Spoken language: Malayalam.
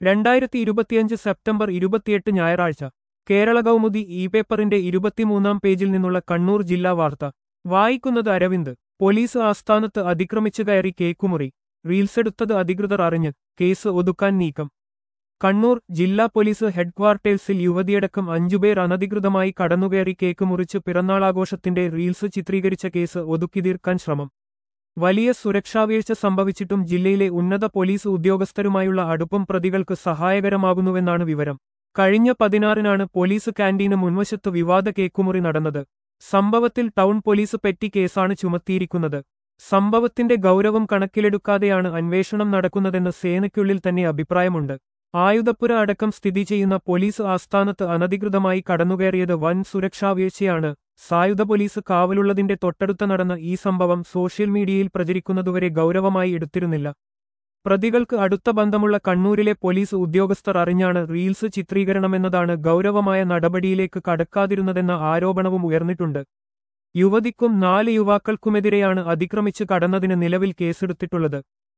രണ്ടായിരത്തി ഇരുപത്തിയഞ്ച് സെപ്റ്റംബർ ഇരുപത്തിയെട്ട് ഞായറാഴ്ച കേരള കൗമുദി ഇ പേപ്പറിന്റെ ഇരുപത്തിമൂന്നാം പേജിൽ നിന്നുള്ള കണ്ണൂർ ജില്ലാ വാർത്ത വായിക്കുന്നത് അരവിന്ദ് പോലീസ് ആസ്ഥാനത്ത് അതിക്രമിച്ചു കയറി കേക്കുമുറി റീൽസെടുത്തത് അധികൃതർ അറിഞ്ഞ് കേസ് ഒതുക്കാൻ നീക്കം കണ്ണൂർ ജില്ലാ പോലീസ് ഹെഡ്ക്വാർട്ടേഴ്സിൽ യുവതിയടക്കം അഞ്ചുപേർ അനധികൃതമായി കടന്നുകയറി കേക്ക് മുറിച്ച് പിറന്നാളാഘോഷത്തിന്റെ റീൽസ് ചിത്രീകരിച്ച കേസ് ഒതുക്കി തീർക്കാൻ ശ്രമം വലിയ സുരക്ഷാവീഴ്ച സംഭവിച്ചിട്ടും ജില്ലയിലെ ഉന്നത പോലീസ് ഉദ്യോഗസ്ഥരുമായുള്ള അടുപ്പം പ്രതികൾക്ക് സഹായകരമാകുന്നുവെന്നാണ് വിവരം കഴിഞ്ഞ പതിനാറിനാണ് പോലീസ് ക്യാന്റീന് മുൻവശത്ത് വിവാദ കേക്കുമുറി നടന്നത് സംഭവത്തിൽ ടൗൺ പോലീസ് പെറ്റി കേസാണ് ചുമത്തിയിരിക്കുന്നത് സംഭവത്തിന്റെ ഗൗരവം കണക്കിലെടുക്കാതെയാണ് അന്വേഷണം നടക്കുന്നതെന്ന് സേനയ്ക്കുള്ളിൽ തന്നെ അഭിപ്രായമുണ്ട് ആയുധപ്പുര അടക്കം സ്ഥിതി ചെയ്യുന്ന പോലീസ് ആസ്ഥാനത്ത് അനധികൃതമായി കടന്നുകയറിയത് വൻ സുരക്ഷാവീഴ്ചയാണ് സായുധ പോലീസ് കാവലുള്ളതിന്റെ തൊട്ടടുത്ത് നടന്ന ഈ സംഭവം സോഷ്യൽ മീഡിയയിൽ പ്രചരിക്കുന്നതുവരെ ഗൗരവമായി എടുത്തിരുന്നില്ല പ്രതികൾക്ക് അടുത്ത ബന്ധമുള്ള കണ്ണൂരിലെ പോലീസ് ഉദ്യോഗസ്ഥർ അറിഞ്ഞാണ് റീൽസ് ചിത്രീകരണമെന്നതാണ് ഗൗരവമായ നടപടിയിലേക്ക് കടക്കാതിരുന്നതെന്ന ആരോപണവും ഉയർന്നിട്ടുണ്ട് യുവതിക്കും നാല് യുവാക്കൾക്കുമെതിരെയാണ് അതിക്രമിച്ച് കടന്നതിന് നിലവിൽ കേസെടുത്തിട്ടുള്ളത്